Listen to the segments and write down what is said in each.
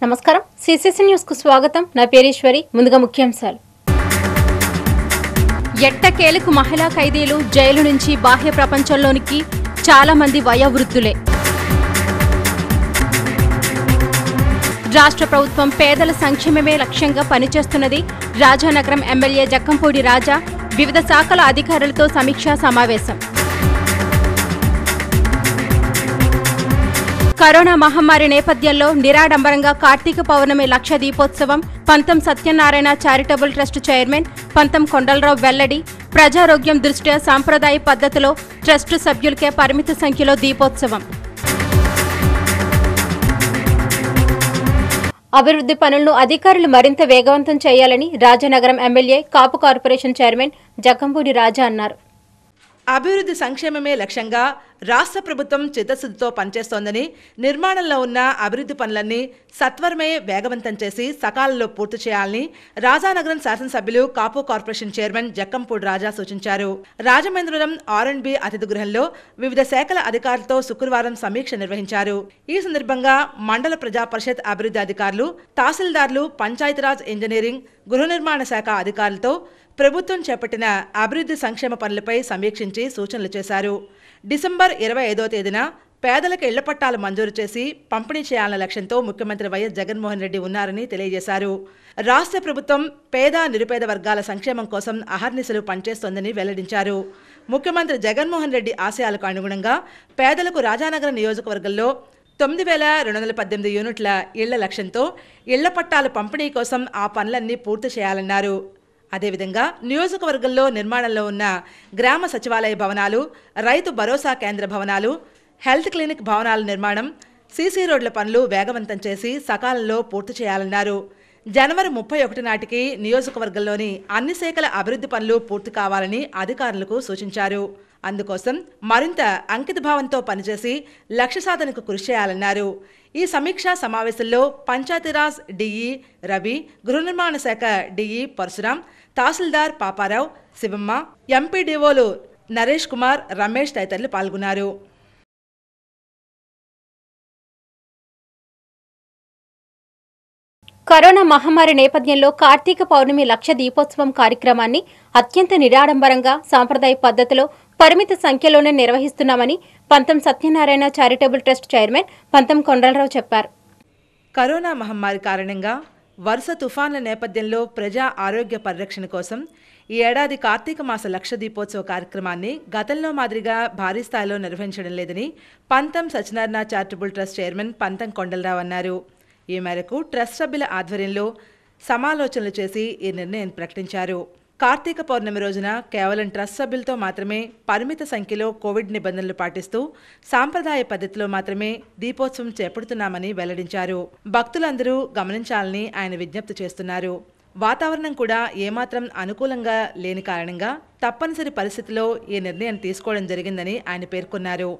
నమస్కారం CCC news కు స్వాగతం నా పేరీశ్వరి ముందుగా ముఖ్యాంశాలు ఎట్టకేలకు మహిళా ఖైదీలు జైలు నుంచి బాహ్య ప్రపంచంలోనికి చాలా మంది వయోవృద్ధులే రాష్ట్ర ప్రభుత్వం పేదల సంక్షేమమే లక్ష్యంగా పనిచేస్తున్నది రాజానగరం ఎమ్మెల్యే జక్కంపూడి రాజా వివిధ శాఖల అధికారులతో సమీక్షా సమావేశం కరోనా మహమ్మారి నేపథ్యంలో నిరాడంబరంగా కార్తీక పౌర్ణమి లక్ష దీపోత్సవం పంతం సత్యనారాయణ చారిటబుల్ ట్రస్ట్ చైర్మన్ పంతం కొండలరావు వెల్లడి ప్రజారోగ్యం దృష్ట్యా సాంప్రదాయ పద్ధతిలో ట్రస్ట్ సభ్యులకే పరిమిత సంఖ్యలో దీపోత్సవం అభివృద్ధి పనులను అధికారులు మరింత వేగవంతం చేయాలని Rajanagaram MLA Kapu corporation chairman Jakkampudi Raja అన్నారు అభివృద్ధి సంక్షేమమే లక్ష్యంగా రాష్ట్ర ప్రభుత్వం చిత్తశుద్ధితో పనిచేస్తోందని నిర్మాణంలో ఉన్న అభివృద్ధి పనులన్నీ సత్వరమే వేగవంతం చేసి సకాలంలో పూర్తి చేయాలని రాజానగరం శాసనసభ్యులు కాపు కార్పొరేషన్ చైర్మన్ జక్కంపూడి రాజా సూచించారు రాజమహేంద్రవరం ఆర్ అండ్ బి అతిథి గృహంలో వివిధ శాఖల అధికారులతో శుక్రవారం సమీక్ష నిర్వహించారు ఈ సందర్భంగా మండల ప్రజా పరిషత్ అభివృద్ధి అధికారులు తహసీల్దార్లు పంచాయతీరాజ్ ఇంజనీరింగ్ గృహ నిర్మాణ శాఖ అధికారులతో ప్రభుత్వం చేపట్టిన అభివృద్ధి సంక్షేమ పనులపై సమీక్షించి సూచనలు చేశారు డిసెంబర్ ఇరవై ఐదో తేదీన పేదలకు ఇళ్ల పట్టాలు మంజూరు చేసి పంపిణీ చేయాలన్న లక్ష్యంతో ముఖ్యమంత్రి వైఎస్ జగన్మోహన్ రెడ్డి ఉన్నారని తెలియజేశారు రాష్ట్ర ప్రభుత్వం పేద నిరుపేద వర్గాల సంక్షేమం కోసం అహర్నిశలు పనిచేస్తోందని వెల్లడించారు ముఖ్యమంత్రి జగన్మోహన్ రెడ్డి ఆశయాలకు అనుగుణంగా పేదలకు రాజానగరం నియోజకవర్గంలో తొమ్మిది వేల రెండు వందల పద్దెనిమిది యూనిట్ల ఇళ్ల లక్ష్యంతో ఇళ్ల పట్టాల పంపిణీ కోసం ఆ పనులన్నీ పూర్తి చేయాలన్నారు అదేవిధంగా నియోజకవర్గంలో నిర్మాణంలో ఉన్న గ్రామ సచివాలయ భవనాలు రైతు భరోసా కేంద్ర భవనాలు హెల్త్ క్లినిక్ భవనాల నిర్మాణం సీసీ రోడ్ల పనులు వేగవంతం చేసి సకాలంలో పూర్తి చేయాలన్నారు జనవరి ముప్పై ఒకటి నాటికి నియోజకవర్గంలోని అన్ని శాఖల అభివృద్ధి పనులు పూర్తి కావాలని అధికారులకు సూచించారు అందుకోసం మరింత అంకితభావంతో పనిచేసి లక్ష్య సాధనకు కృషి చేయాలన్నారు ఈ సమీక్షా సమావేశంలో పంచాయతీరాజ్ డిఈ రవి గృహ నిర్మాణ శాఖ డిఈ పరశురాం తహసీల్దార్ పాపారావు శివమ్మ ఎంపీడీఓలు నరేష్ కుమార్ రమేష్ తదితరులు పాల్గొన్నారు కరోనా మహమ్మారి నేపథ్యంలో కార్తీక పౌర్ణమి లక్ష దీపోత్సవం కార్యక్రమాన్ని అత్యంత నిరాడంబరంగా సాంప్రదాయ పద్ధతిలో పరిమిత సంఖ్యలోనే నిర్వహిస్తున్నామని పంతం సత్యనారాయణ చారిటబుల్ ట్రస్ట్ చైర్మన్ పంతం కొండలరావు చెప్పారు కరోనా మహమ్మారి కారణంగా వరుస తుఫాన్ల నేపథ్యంలో ప్రజా ఆరోగ్య పరిరక్షణ కోసం ఈ ఏడాది కార్తీక మాస లక్ష దీపోత్సవ కార్యక్రమాన్ని గతంలో మాదిరిగా భారీ స్థాయిలో నిర్వహించడం లేదని పంతం సత్యనారాయణ చారిటబుల్ ట్రస్ట్ చైర్మన్ పంతం కొండలరావు అన్నారు ఈ మేరకు ట్రస్ట్ సభ్యుల ఆధ్వర్యంలో సమాలోచనలు చేసి ఈ నిర్ణయం ప్రకటించారు కార్తీక పౌర్ణమి రోజున కేవలం ట్రస్ట్ సభ్యులతో మాత్రమే పరిమిత సంఖ్యలో కోవిడ్ నిబంధనలు పాటిస్తూ సాంప్రదాయ పద్ధతిలో మాత్రమే దీపోత్సవం చేపడుతున్నామని వెల్లడించారు భక్తులందరూ గమనించాలని ఆయన విజ్ఞప్తి చేస్తున్నారు వాతావరణం కూడా ఏమాత్రం అనుకూలంగా లేని కారణంగా తప్పనిసరి పరిస్థితిలో ఈ నిర్ణయం తీసుకోవడం జరిగిందని ఆయన పేర్కొన్నారు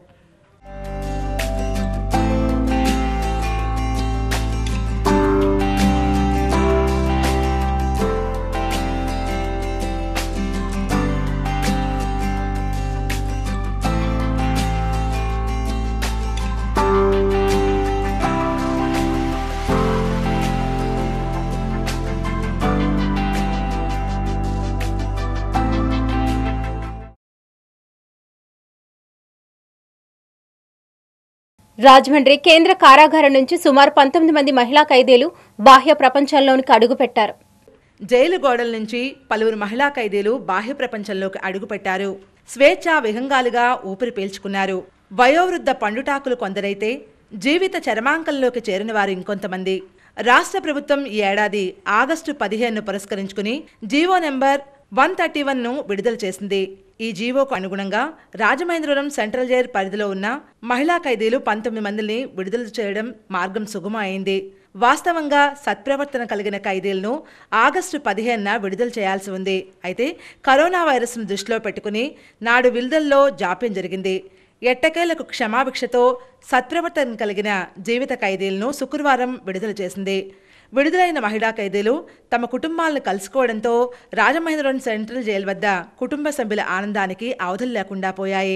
రాజమండ్రి కేంద్ర కారాగారం నుంచి సుమారు పంతొమ్మిది మంది మహిళా ఖైదీలు బాహ్య ప్రపంచంలోనికి అడుగుపెట్టారు జైలు గోడల నుంచి పలువురు మహిళా ఖైదీలు బాహ్య ప్రపంచంలోకి అడుగుపెట్టారు స్వేచ్ఛా విహంగాలుగా ఊపిరి పీల్చుకున్నారు వయోవృద్ధ పండుటాకులు కొందరైతే జీవిత చరమాంకంలోకి చేరిన వారు ఇంకొంతమంది రాష్ట్ర ప్రభుత్వం ఈ ఏడాది ఆగస్టు పదిహేను పురస్కరించుకుని జీవో నెంబర్ వన్ థర్టీ వన్ను విడుదల చేసింది ఈ జీవోకు అనుగుణంగా రాజమహేంద్రవరం సెంట్రల్ జైల్ పరిధిలో ఉన్న మహిళా ఖైదీలు పంతొమ్మిది మందిని విడుదల చేయడం మార్గం సుగమం అయింది వాస్తవంగా సత్ప్రవర్తన కలిగిన ఖైదీలను ఆగస్టు పదిహేనున విడుదల చేయాల్సి ఉంది అయితే కరోనా వైరస్ను దృష్టిలో పెట్టుకుని నాడు విడుదలలో జాప్యం జరిగింది ఎట్టకేలకు క్షమాభిక్షతో సత్ప్రవర్తన కలిగిన జీవిత ఖైదీలను శుక్రవారం విడుదల చేసింది విడుదలైన మహిళా ఖైదీలు తమ కుటుంబాలను కలుసుకోవడంతో రాజమహేంద్రవరం సెంట్రల్ జైలు వద్ద కుటుంబ సభ్యుల ఆనందానికి అవధులు లేకుండా పోయాయి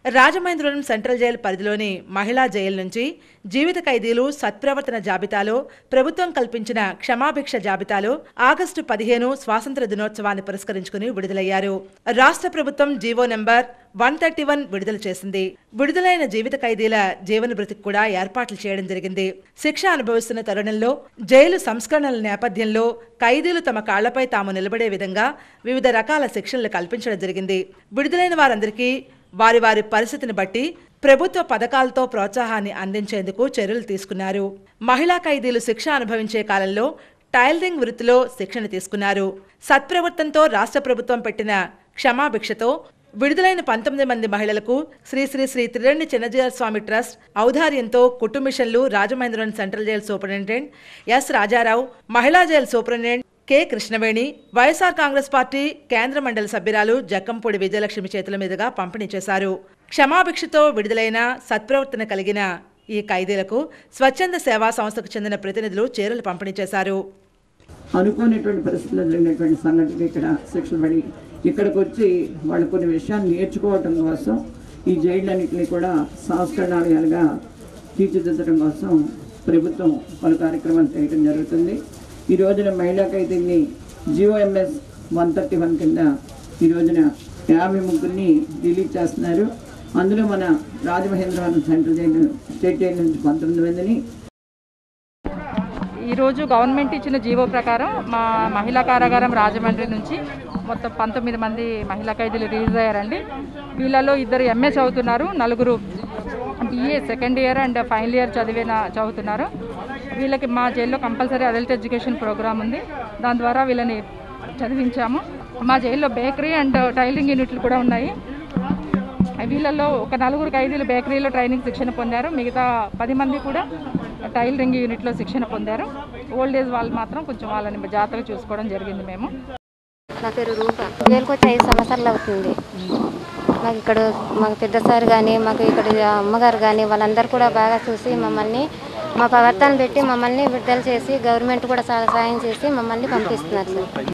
రాజమహేంద్రవరం సెంట్రల్ జైలు పరిధిలోని మహిళా జైలు నుంచి జీవిత ఖైదీలు సత్ప్రవర్తన జాబితాలో ప్రభుత్వం కల్పించిన క్షమాభిక్ష జాబితాలో ఆగస్టు పదిహేను స్వాతంత్ర దినోత్సవాన్ని పురస్కరించుకుని విడుదలయ్యారు రాష్ట్ర ప్రభుత్వం GO number one thirty one విడుదల చేసింది విడుదలైన జీవిత ఖైదీల జీవన భృతికి కూడా ఏర్పాట్లు చేయడం జరిగింది శిక్ష అనుభవిస్తున్న తరుణంలో జైలు సంస్కరణల నేపథ్యంలో ఖైదీలు తమ కాళ్లపై తాము నిలబడే విధంగా వివిధ రకాల శిక్షణలు కల్పించడం జరిగింది విడుదలైన వారందరికీ వారి వారి పరిస్థితిని బట్టి ప్రభుత్వ పథకాలతో ప్రోత్సాహాన్ని అందించేందుకు చర్యలు తీసుకున్నారు మహిళా ఖైదీలు శిక్ష అనుభవించే కాలంలో టైలరింగ్ వృత్తిలో శిక్షణ తీసుకున్నారు సత్ప్రవర్తనతో రాష్ట్ర ప్రభుత్వం పెట్టిన క్షమాభిక్షతో విడుదలైన పంతొమ్మిది మంది మహిళలకు శ్రీ శ్రీ శ్రీ త్రిరణి చిన్నజీవ స్వామి trust ఔదార్యంతో కుటుంబిషన్లు Rajamahendravaram central jail superintendent yes Rajarao మహిళా jail superintendent K Krishnaveni YSR Congress party కేంద్ర మండలి సభ్యురాలు జక్కంపూడి విజయలక్ష్మి చేతుల మీదుగా పంపిణీ చేశారు క్షమాభిక్షతో విడుదలైన సత్ప్రవర్తన కలిగిన ఈ ఖైదీలకు స్వచ్ఛంద సేవా సంస్థకు చెందిన ప్రతినిధులు చీరలు పంపిణీ చేశారు అనుకోనటువంటి పరిస్థితుల్లో జరిగినటువంటి సంఘటనలు ఇక్కడ శిక్షణ పడి ఇక్కడికి వచ్చి వాళ్ళు కొన్ని విషయాలు నేర్చుకోవటం కోసం ఈ జైళ్ళన్నింటినీ కూడా సంస్కరణాలయాలుగా తీర్చిదిద్దడం కోసం ప్రభుత్వం పలు కార్యక్రమాలు చేయడం జరుగుతుంది ఈ రోజున మహిళా ఖైదీని జిఓఎంఎస్ వన్ థర్టీ వన్ కింద ఈ రోజున యాభై ముగ్గురిని రిలీజ్ చేస్తున్నారు అందులో మన Rajamahendravaram central jail state jail నుంచి పంతొమ్మిది మందిని ఈరోజు గవర్నమెంట్ ఇచ్చిన జీవో ప్రకారం మా మహిళా కారాగారం రాజమండ్రి నుంచి మొత్తం పంతొమ్మిది మంది మహిళా ఖైదీలు రిలీజ్ అయ్యారండి వీళ్ళలో ఇద్దరు ఎంఏ చదువుతున్నారు నలుగురు BA second year and final year చదివిన చదువుతున్నారు వీళ్ళకి మా జైల్లో కంపల్సరీ అడల్ట్ ఎడ్యుకేషన్ ప్రోగ్రామ్ ఉంది దాని ద్వారా వీళ్ళని చదివించాము మా జైల్లో బేకరీ అండ్ టైలింగ్ యూనిట్లు కూడా ఉన్నాయి వీళ్ళల్లో ఒక నలుగురు ఖైదీలు బేకరీలో ట్రైనింగ్ శిక్షణ పొందారు మిగతా పది మంది కూడా టైలరింగ్ యూనిట్లో శిక్షణ పొందారు ఓల్డ్ ఏజ్ వాళ్ళు మాత్రం కొంచెం వాళ్ళని జాగ్రత్తగా చూసుకోవడం జరిగింది మేము నా పేరు రూప జైలుకి వచ్చి ఐదు సంవత్సరాలు అవుతుంది మాకు ఇక్కడ మాకు పెద్ద సార్ కానీ మాకు ఇక్కడ అమ్మగారు కానీ వాళ్ళందరూ కూడా బాగా చూసి మమ్మల్ని మా ప్రవర్తన పెట్టి మమ్మల్ని విడుదల చేసి గవర్నమెంట్ కూడా చాలా సాయం చేసి మమ్మల్ని పంపిస్తున్నారు సార్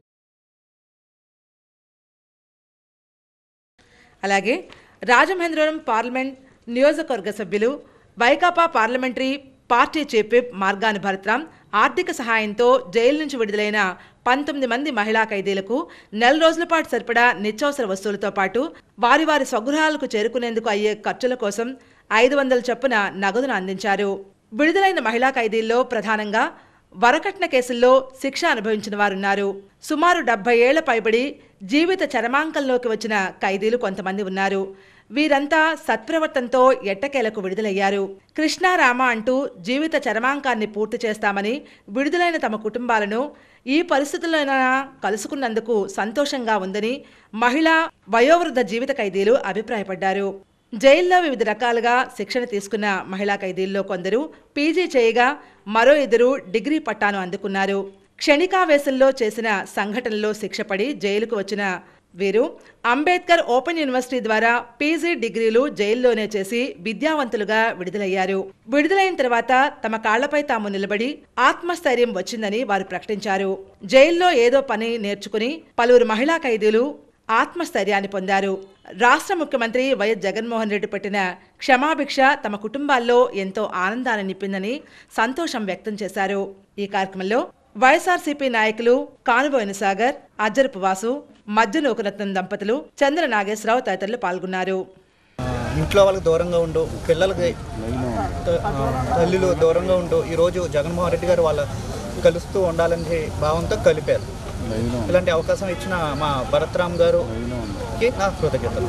అలాగే రాజమహేంద్రవరం పార్లమెంట్ నియోజకవర్గ సభ్యులు Vaikapa parliamentary party chief whip Margani Bharatram ఆర్థిక సహాయంతో జైలు నుంచి విడుదలైన పంతొమ్మిది మంది మహిళా ఖైదీలకు నెల రోజుల పాటు సరిపడా నిత్యావసర వస్తువులతో పాటు వారి వారి స్వగృహాలకు చేరుకునేందుకు అయ్యే ఖర్చుల కోసం ఐదు వందల చొప్పున నగదును అందించారు విడుదలైన మహిళా ఖైదీల్లో ప్రధానంగా వరకట్న కేసుల్లో శిక్ష అనుభవించిన వారున్నారు సుమారు డెబ్బై ఏళ్ల పైబడి జీవిత చరమాంకంలోకి వచ్చిన ఖైదీలు కొంతమంది ఉన్నారు వీరంతా సత్ప్రవర్తనతో ఎట్టకేలకు విడుదలయ్యారు కృష్ణారామ అంటూ జీవిత చరమాంకాన్ని పూర్తి చేస్తామని విడుదలైన తమ కుటుంబాలను ఈ పరిస్థితుల్లోనైనా కలుసుకున్నందుకు సంతోషంగా ఉందని మహిళా వయోవృద్ధ జీవిత ఖైదీలు అభిప్రాయపడ్డారు జైల్లో వివిధ రకాలుగా శిక్షణ తీసుకున్న మహిళా ఖైదీల్లో కొందరు పీజీ చేయగా మరో ఇద్దరు డిగ్రీ పట్టాను అందుకున్నారు క్షణికావేశంలో చేసిన సంఘటనలో శిక్షపడి జైలుకు వచ్చిన వీరు అంబేద్కర్ ఓపెన్ యూనివర్సిటీ ద్వారా పీజీ డిగ్రీలు జైల్లోనే చేసి విద్యావంతులుగా విడుదలయ్యారు విడుదలైన తర్వాత తమ కాళ్లపై తాము నిలబడి ఆత్మస్థైర్యం వచ్చిందని వారు ప్రకటించారు జైల్లో ఏదో పని నేర్చుకుని పలువురు మహిళా ఖైదీలు ఆత్మస్థైర్యాన్ని పొందారు రాష్ట్ర ముఖ్యమంత్రి వైఎస్ జగన్మోహన్ రెడ్డి పెట్టిన క్షమాభిక్ష తమ కుటుంబాల్లో ఎంతో ఆనందాన్ని నింపిందని సంతోషం వ్యక్తం చేశారు ఈ కార్యక్రమంలో వైఎస్ఆర్సీపీ నాయకులు కానుబోయిన సాగర్ అజ్జరపు వాసు మధ్య నూకరత్నం దంపతులు చంద్ర నాగేశ్వరరావు తదితరులు పాల్గొన్నారు ఇంట్లో వాళ్ళకి దూరంగా ఉంటూ పిల్లలకి త- ఆ, తల్లులు దూరంగా ఉంటూ ఈరోజు జగన్మోహన్ రెడ్డి గారు వాళ్ళ కలుస్తూ ఉండాలనే భావంతో కలిపారు ఇలాంటి అవకాశం ఇచ్చిన మా భరత్రామ్ గారుకి నా కృతజ్ఞతలు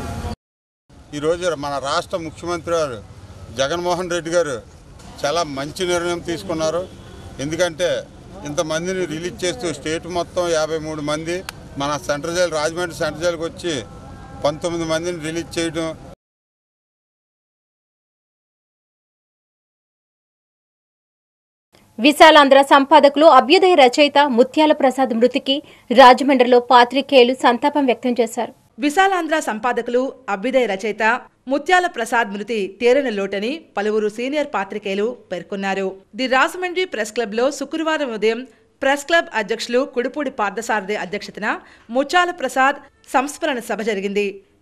ఈరోజు మన రాష్ట్ర ముఖ్యమంత్రి గారు జగన్మోహన్ రెడ్డి గారు చాలా మంచి నిర్ణయం తీసుకున్నారు ఎందుకంటే ఇంతమందిని రిలీజ్ చేస్తూ స్టేట్ మొత్తం యాభై మూడు మంది మన సెంట్రల్ జైలు రాజమండ్రి సెంట్రల్ జైలుకి వచ్చి పంతొమ్మిది మందిని రిలీజ్ చేయడం విశాలాంధ్ర సంపాదకులు అభ్యుదయ రచయిత ముత్యాల ప్రసాద్ మృతికి రాజమండ్రిలో పాత్రికేయులు సంతాపం వ్యక్తం చేశారు విశాలాంధ్ర సంపాదకులు అభ్యుదయ రచయిత ముత్యాల ప్రసాద్ మృతి తీరని లోటని పలువురు సీనియర్ పాత్రికేయులు పేర్కొన్నారు ది రాజమండ్రి ప్రెస్ క్లబ్లో శుక్రవారం ఉదయం ప్రెస్ క్లబ్ అధ్యక్షులు కుడుపూడి పార్థసారథి అధ్యక్షతన ముత్యాల ప్రసాద్ సంస్మరణ సభ జరిగింది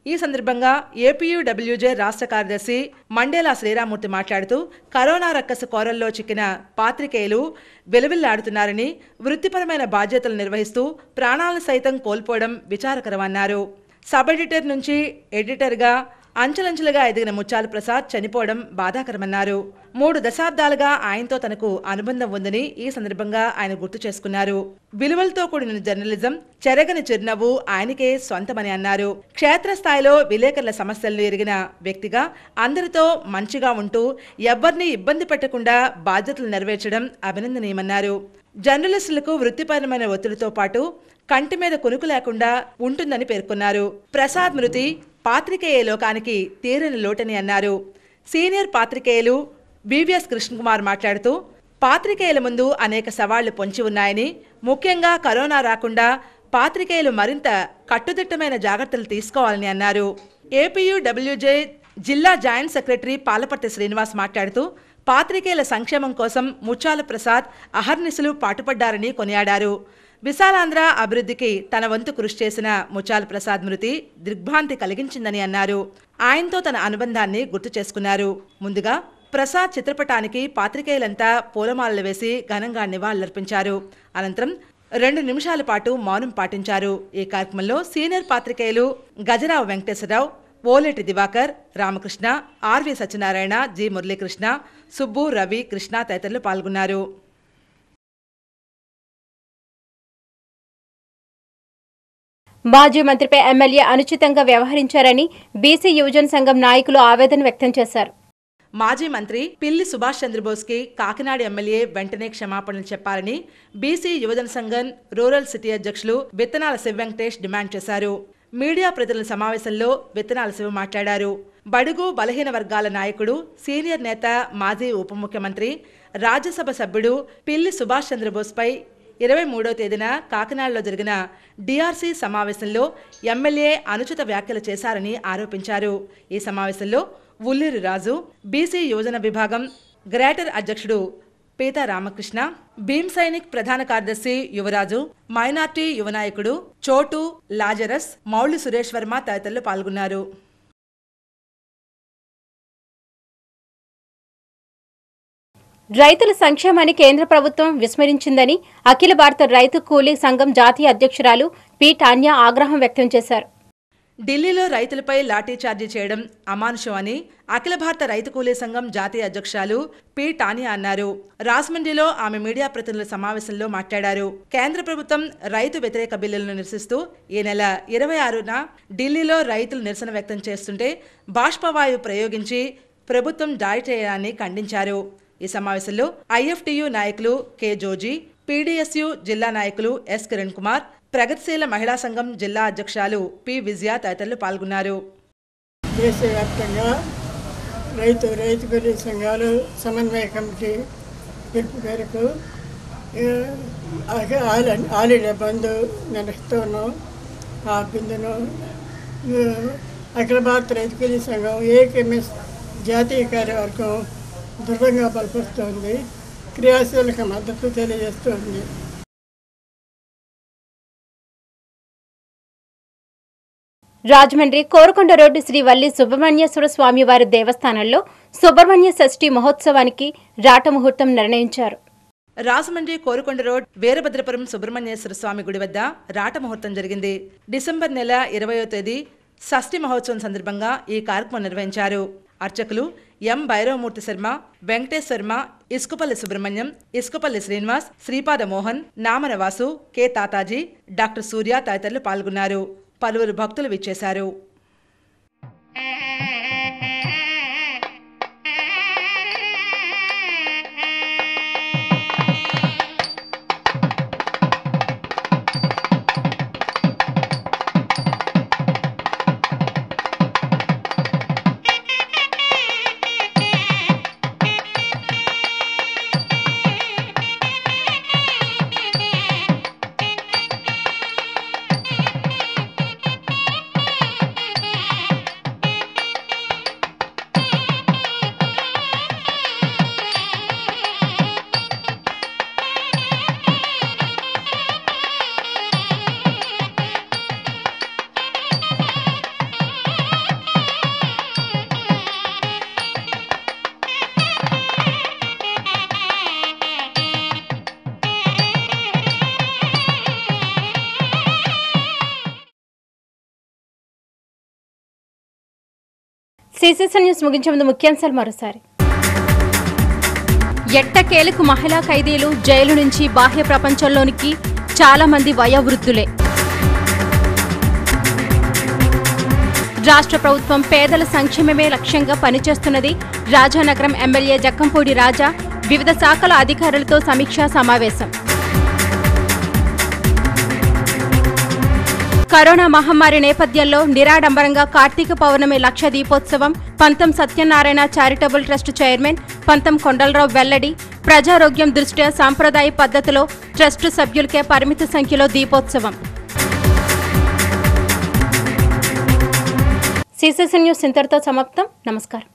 ఈ సందర్భంగా ఏపీయూడబ్ల్యూజే రాష్ట్ర కార్యదర్శి మండేలా శ్రీరామూర్తి మాట్లాడుతూ కరోనా రక్కసు కోరల్లో చిక్కిన పాత్రికేయులు వెలువిల్లాడుతున్నారని వృత్తిపరమైన బాధ్యతలు నిర్వహిస్తూ ప్రాణాలను సైతం కోల్పోవడం విచారకరమన్నారు సబ్ ఎడిటర్ నుంచి ఎడిటర్గా అంచెలంచెలుగా ఎదిగిన ముత్యాల ప్రసాద్ చనిపోవడం బాధాకరమన్నారు మూడు దశాబ్దాలుగా ఆయనతో తనకు అనుబంధం ఉందని ఈ సందర్భంగా ఆయన గుర్తు చేసుకున్నారు విలువలతో కూడిన జర్నలిజం చెరగని చిరునవ్వు ఆయనకే సొంతమని అన్నారు క్షేత్రస్థాయిలో విలేకరుల సమస్యలను ఎరిగిన వ్యక్తిగా అందరితో మంచిగా ఉంటూ ఎవ్వరినీ ఇబ్బంది పెట్టకుండా బాధ్యతలు నెరవేర్చడం అభినందనీయమన్నారు జర్నలిస్టులకు వృత్తిపరమైన ఒత్తిడితో పాటు కంటి మీద కొనుకు లేకుండా ఉంటుందని పేర్కొన్నారు ప్రసాద్ మృతి పాత్రికేయ లోకానికి తీరని లోటని అన్నారు సీనియర్ పాత్రికేయులు వివిఎస్ కృష్ణకుమార్ మాట్లాడుతూ పాత్రికేయుల ముందు అనేక సవాళ్లు పొంచి ఉన్నాయని ముఖ్యంగా కరోనా రాకుండా పాత్రికేయులు మరింత కట్టుదిట్టమైన జాగ్రత్తలు తీసుకోవాలని అన్నారు ఏపీయూ డబ్ల్యూజే జిల్లా జాయింట్ సెక్రటరీ పాలపర్తి శ్రీనివాస్ మాట్లాడుతూ పాత్రికేయుల సంక్షేమం కోసం ముచ్చాల ప్రసాద్ అహర్నిశలు పాటుపడ్డారని కొనియాడారు విశాలాంధ్ర అభివృద్ధికి తన వంతు కృషి చేసిన ముచాల్ ప్రసాద్ మృతి దిగ్భ్రాంతి కలిగించిందని అన్నారు ఆయనతో తన అనుబంధాన్ని గుర్తు చేసుకున్నారు ముందుగా ప్రసాద్ చిత్రపటానికి పాత్రికేయులంతా పూలమాలలు వేసి ఘనంగా నివాళులర్పించారు అనంతరం రెండు నిమిషాల పాటు మౌనం పాటించారు ఈ కార్యక్రమంలో సీనియర్ పాత్రికేయులు గజరావు వెంకటేశ్వరరావు ఓలేటి దివాకర్ రామకృష్ణ ఆర్వి సత్యనారాయణ జి మురళీకృష్ణ సుబ్బు రవి కృష్ణ తదితరులు పాల్గొన్నారు మాజీ మంత్రిపై ఎమ్మెల్యే అనుచితంగా వ్యవహరించారని బీసీ యువజన సంఘం నాయకులు ఆవేదన వ్యక్తం చేశారు మాజీ మంత్రి పిల్లి సుభాష్ చంద్రబోస్ కి కాకినాడ ఎమ్మెల్యే వెంటనే క్షమాపణలు చెప్పాలని బీసీ యువజన సంఘం రూరల్ సిటీ అధ్యక్షులు విత్తనాల శివ వెంకటేష్ డిమాండ్ చేశారు మీడియా ప్రతినిధుల సమావేశంలో విత్తనాల శివ మాట్లాడారు బడుగు బలహీన వర్గాల నాయకుడు సీనియర్ నేత మాజీ ఉప ముఖ్యమంత్రి రాజ్యసభ సభ్యుడు పిల్లి సుభాష్ చంద్రబోస్పై ఇరవై మూడో తేదీన కాకినాడలో జరిగిన డిఆర్సీ సమావేశంలో ఎమ్మెల్యే అనుచిత వ్యాఖ్యలు చేశారని ఆరోపించారు ఈ సమావేశంలో ఉల్లిరి రాజు బీసీ యువజన విభాగం గ్రేటర్ అధ్యక్షుడు పీతా రామకృష్ణ భీమ్ సైనిక్ ప్రధాన కార్యదర్శి యువరాజు మైనార్టీ యువనాయకుడు చోటు లాజరస్ మౌళి సురేష్ వర్మ తదితరులు పాల్గొన్నారు రైతుల సంక్షేమాన్ని కేంద్ర ప్రభుత్వం విస్మరించిందని అఖిల భారత రైతు కూలీ సంఘం జాతీయ అధ్యక్షురాలు పి టాన్యా ఆగ్రహం వ్యక్తం చేశారు ఢిల్లీలో రైతులపై లాఠీ చార్జీ చేయడం అమానుషం అని అఖిల భారత రైతు కూలీ సంఘం జాతీయ అధ్యక్షురాలు పి టానియా అన్నారు రాజమండ్రిలో ఆమె మీడియా ప్రతినిధుల సమావేశంలో మాట్లాడారు కేంద్ర ప్రభుత్వం రైతు వ్యతిరేక బిల్లులను నిరసిస్తూ ఈ నెల ఇరవై ఆరున ఢిల్లీలో రైతులు నిరసన వ్యక్తం చేస్తుంటే బాష్పవాయువు ప్రయోగించి ప్రభుత్వం దాడి చేయడాన్ని ఖండించారు ఈ సమావేశంలో ఐఎఫ్టియు నాయకులు కె జోజీ పీడీఎస్యు జిల్లా నాయకులు ఎస్ కిరణ్ కుమార్ ప్రగతిశీల మహిళా సంఘం జిల్లా అధ్యక్షురాలు పి విజయ తదితరులు పాల్గొన్నారు దేశవ్యాప్తంగా రైతు రైతు కూలీ సంఘాలు సమన్వయ కమిటీ పిలుపు మేరకు ఆ, అఖ- ఆల్ ఆల్ ఇండియా బంద్ నిర్వహిస్తున్నాం ఆ బిందును ఆ, అఖిల భారత రైతు కూలీ సంఘం ఏకెంఎస్ జాతీయ కార్యవర్గం దృఢంగా బలపరుస్తోంది క్రియాశీలక మద్దతు తెలియజేస్తోంది రాజమండ్రి కోరకొండ రోడ్డు శ్రీ వల్లి సుబ్రహ్మణ్యేశ్వర స్వామి వారి దేవస్థానంలో సుబ్రహ్మణ్య షష్ఠి మహోత్సవానికి రాట ముహూర్తం నిర్ణయించారు రాజమండ్రి కోరుకొండ రోడ్ వీరభద్రపురం సుబ్రహ్మణ్యేశ్వర స్వామి గుడి వద్ద రాట ముహూర్తం జరిగింది డిసెంబర్ నెల ఇరవయో తేదీ షష్ఠి మహోత్సవం సందర్భంగా ఈ కార్యక్రమం నిర్వహించారు అర్చకులు M Bhairavamurthy Sharma Venkatesh Sharma Isukapalli Subrahmanyam Isukapalli Srinivas Sripada Mohan Namanavasu K Tatajee doctor Surya తదితరులు పాల్గొన్నారు పలువురు భక్తులు విచ్చేశారు సిసిసి న్యూస్ ముగించే ముందు ముఖ్యాంశాలు మరోసారి ఎట్టకేలకు మహిళా ఖైదీలు జైలు నుంచి బాహ్య ప్రపంచంలోనికి చాలా మంది వయోవృద్ధులే రాష్ట్ర ప్రభుత్వం పేదల సంక్షేమమే లక్ష్యంగా పనిచేస్తున్నది రాజానగరం ఎమ్మెల్యే జక్కంపూడి రాజా వివిధ శాఖల అధికారులతో సమీక్షా సమావేశం కరోనా మహమ్మారి నేపథ్యంలో నిరాడంబరంగా కార్తీక పౌర్ణమి లక్ష దీపోత్సవం పంతం సత్యనారాయణ చారిటబుల్ ట్రస్ట్ చైర్మన్ పంతం కొండలరావు వెల్లడి ప్రజారోగ్యం దృష్ట్యా సాంప్రదాయ పద్ధతిలో ట్రస్ట్ సభ్యులకే పరిమిత సంఖ్యలో దీపోత్సవం సిసిసి న్యూస్ ఇంతటితో సమాప్తం నమస్కారం